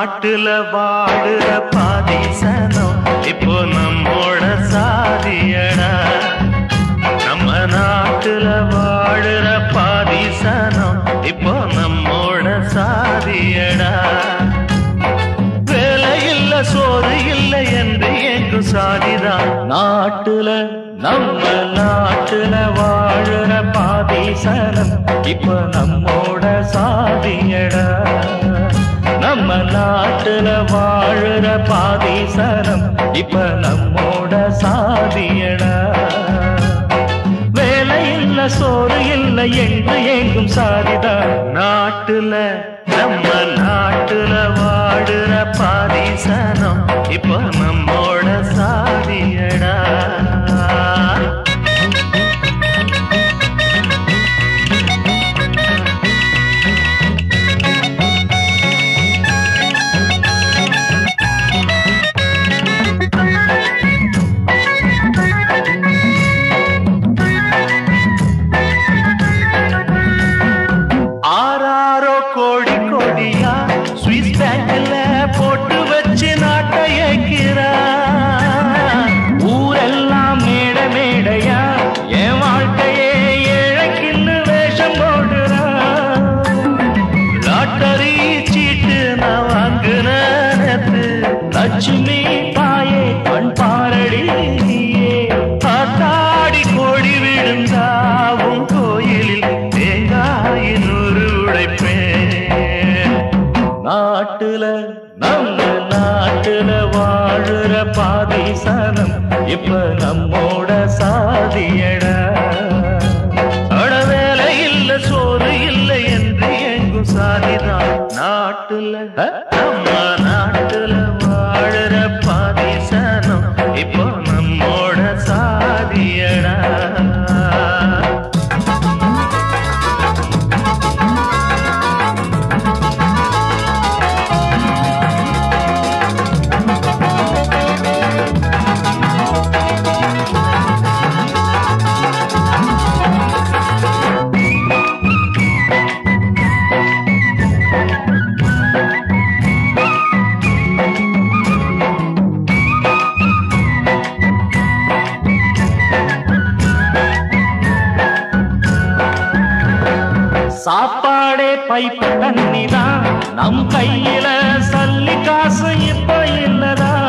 நாட்டுல வாழுற பாதிசனம் இப்போ நம்மோட சாதியடா நம்ம நாட்டுல வாழுற பாதிசனம் இப்போ நம்மோட சாதியடா வேலை இல்ல சோறு இல்லை என்று எங்கும் சாதிதான் நாட்டுல நம்ம நாட்டுல வாழுற பாதிசனம் இப்ப நம்மோட சாதியடா நம்ம நாட்டுல வாழுற பாதிசனம் இப்ப நம்மோட சாதியடா வேலை இல்ல சோறு இல்லை என்று எங்கும் சாதிதான் நாட்டுல நம்ம நாட்டுல வாடுற பாதிசனம் இப்போ நம்மோட சாதியடா ஆறாரோ கோடி கோடியா சுவிஸ் பேங்க்ல போட்டு வச்சு நாட்டை ஏக்கிறா ஊரெல்லாம் மேட மேடையா என் வாழ்க்கையே ஏழைக்குன்னு வேஷம் போடுறா லாட்டரி சீட்டு நான் வாங்குன நேத்து லட்சுமி தாயே கண் பாரடி நீயே காத்தாடி கோடி விழுந்தாவும் கோயிலில் தேங்காயின் ஒரு உடைப்பேன் நாட்டுல நம்ம நாட்டுல வாழுற பாதிசனம் இப்ப நம்மோட சாதியடா அட வேலை இல்ல சோறு இல்லை என்று எங்கும் சாதிதான் நாட்டுல நம்ம நாட்டுல வாழுற பாதிசனம் இப்போ நம்மோட சாதியடா சாப்பாடே பைப்பு தண்ணிதான் நம் கையில சல்லி காசு இப்ப இல்லதா